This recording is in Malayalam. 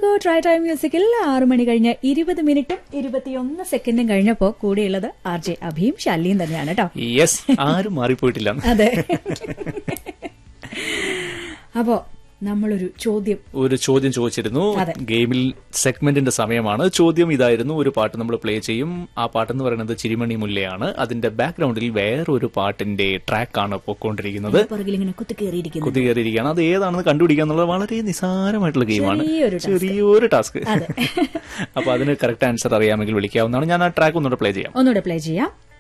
കേൾക്കൂ ട്രൈ ടൈം മ്യൂസിക്കിൽ ആറു മണി കഴിഞ്ഞ് ഇരുപത് മിനിറ്റും ഇരുപത്തിയൊന്ന് സെക്കൻഡും കഴിഞ്ഞപ്പോ കൂടെയുള്ളത് ആർ ജെ അഭിയും ശല്യം തന്നെയാണ് കേട്ടോ യെസ് ആരും മാറിപ്പോയിട്ടില്ല അതെ അപ്പോ നമ്മളൊരു ചോദ്യം ഒരു ചോദ്യം ചോദിച്ചിരുന്നു അതെ. ഗെയിമിൽ സെഗ്മെന്റിന്റെ സമയമാണ് ചോദ്യം ഇതായിരുന്നു ഒരു പാട്ട് നമ്മൾ പ്ലേ ചെയ്യും ആ പാട്ടെന്ന് പറയുന്നത് ചിരിമണി മുല്ലയാണ് അതിന്റെ ബാക്ക്ഗ്രൗണ്ടിൽ വേറൊരു പാട്ടിന്റെ ട്രാക്കാണ് പൊക്കോണ്ടിരിക്കുന്നത് പുറകിൽ ഇങ്ങനെ കുത്തിക്കേറിയിരിക്കുന്നു കുതികയറിയിരിക്കുകയാണ് അത് ഏതാണെന്ന് കണ്ടുപിടിക്കുക എന്നുള്ളത് വളരെ നിസാരമായിട്ടുള്ള ഗെയിമാണ് ചെറിയൊരു task. ചെറിയൊരു ടാസ്ക് അതെ. അപ്പൊ അതിന് കറക്റ്റ് ആൻസർ അറിയാമെങ്കിൽ വിളിക്കാവുന്നതാണ് ഞാൻ ആ ട്രാക്ക് ഒന്നുകൂടെ പ്ലേ ചെയ്യാം ഒന്നുകൂടെ പ്ലേ ചെയ്യാം